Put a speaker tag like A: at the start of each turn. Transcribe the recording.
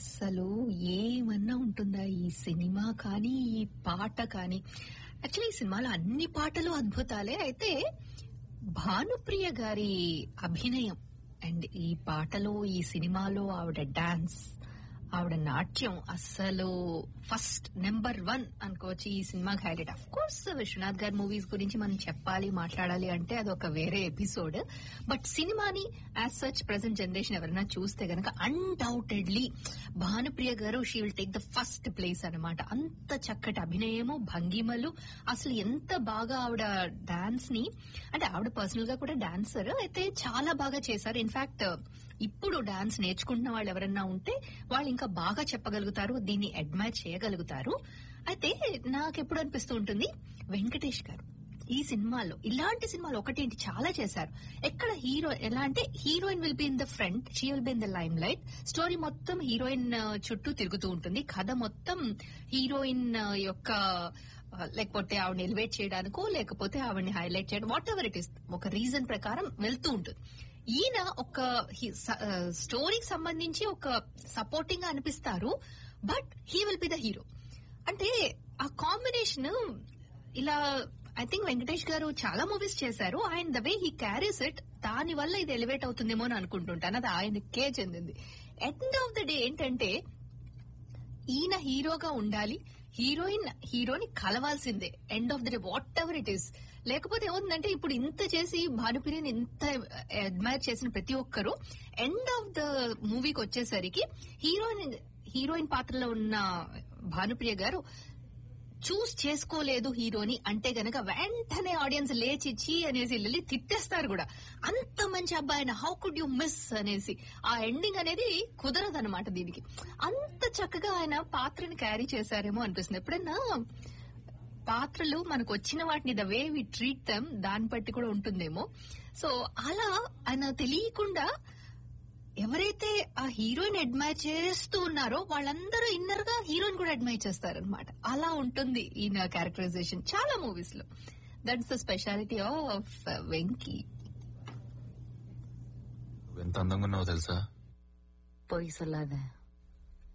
A: అసలు ఏమన్నా ఉంటుందా ఈ సినిమా కానీ ఈ పాట కానీ యాక్చువల్లీ ఈ సినిమాలో అన్ని పాటలు అద్భుతాలే అయితే భానుప్రియ గారి అభినయం అండ్ ఈ పాటలో ఈ సినిమాలో ఆవిడ డాన్స్ ఆవిడ నాట్యం అస్సలు ఫస్ట్ నెంబర్ వన్ అనుకోవచ్చు ఈ సినిమాకి హైలైట్ అఫ్ కోర్స్ విశ్వనాథ్ గారి మూవీస్ గురించి మనం చెప్పాలి మాట్లాడాలి అంటే అది ఒక వేరే ఎపిసోడ్ బట్ సినిమాని యాజ్ సచ్ ప్రెసెంట్ జనరేషన్ ఎవరైనా చూస్తే గనక అన్డౌటెడ్లీ భానుప్రియ గారు she will take the first place అన్నమాట అంత చక్కటి అభినయము భంగిమలు అసలు ఎంత బాగా ఆవిడ డాన్స్ ని అంటే ఆవిడ పర్సనల్ గా కూడా డాన్సర్ అయితే చాలా బాగా చేశారు ఇన్ఫాక్ట్ ఇప్పుడు డాన్స్ నేర్చుకుంటున్న వాళ్ళు ఎవరన్నా ఉంటే వాళ్ళు ఇంకా బాగా చెప్పగలుగుతారు దీన్ని అడ్మైర్ చేయగలుగుతారు అయితే నాకు ఎప్పుడు అనిపిస్తూ ఉంటుంది వెంకటేష్ గారు ఈ సినిమాలో ఇలాంటి సినిమాలు ఒకటేంటి చాలా చేశారు ఎక్కడ హీరో ఎలా అంటే heroine will be in the front she will be in the lime light story మొత్తం హీరోయిన్ ఆ, చుట్టూ తిరుగుతూ ఉంటుంది కథ మొత్తం హీరోయిన్ ఆ, యొక్క ఆ, లేకపోతే ఆవిడని ఎలివేట్ చేయడానికో లేకపోతే ఆవిడని హైలైట్ చేయడం వాట్ ఎవర్ ఇట్ ఇస్ ఒక రీజన్ ప్రకారం వెళ్తూ ఉంటుంది ఈయన ఒక స్టోరీకి సంబంధించి ఒక సపోర్టింగ్ గా అనిపిస్తారు but he will be the hero అంటే ఆ కాంబినేషన్ ఇలా ఐ థింక్ వెంకటేష్ గారు చాలా మూవీస్ చేశారు ఆయన the way he carries it దాని వల్ల ఇది ఎలివేట్ అవుతుందేమో అని అనుకుంటుంటాను అది ఆయనకే చెందింది ఎండ్ ఆఫ్ ద డే ఏంటంటే ఈయన హీరోగా ఉండాలి హీరోయిన్ హీరోని కలవాల్సిందే end of the day whatever it is లేకపోతే ఏముందంటే ఇప్పుడు ఇంత చేసి భానుప్రియని ఇంత అడ్మైర్ చేసిన ప్రతి ఒక్కరు ఎండ్ ఆఫ్ ద మూవీకి వచ్చేసరికి హీరోయిన్ హీరోయిన్ పాత్రలో ఉన్న భానుప్రియ గారు చూస్ చేసుకోలేదు హీరోని అంటే గనక వెంటనే ఆడియన్స్ లేచిచ్చి అనేసి వెళ్ళి తిట్టేస్తారు కూడా అంత మంచి అబ్బాయిన హౌ కుడ్ యు మిస్ అనేసి ఆ ఎండింగ్ అనేది కుదరదన్నమాట దీనికి అంత చక్కగా ఆయన పాత్రని క్యారీ చేశారేమో అనిపిస్తుంది ఎప్పుడైనా పాత్రలు మనకు వచ్చిన వాటిని the way we treat them దాన్ని బట్టి కూడా ఉంటుందేమో సో అలా ఆయన తెలియకుండా ఎవరైతే ఆ హీరోయిన్ అడ్మైర్ చేస్తూ ఉన్నారో వాళ్ళందరూ ఇన్నర్ గా హీరోయిన్ కూడా అడ్మైర్ చేస్తారనమాట అలా ఉంటుంది ఈయన క్యారెక్టరైజేషన్ చాలా మూవీస్ లో that's the speciality of Venky
B: ఎంత అందంగా ఉన్నావో తెలుసా
C: பொய் சொல்லாத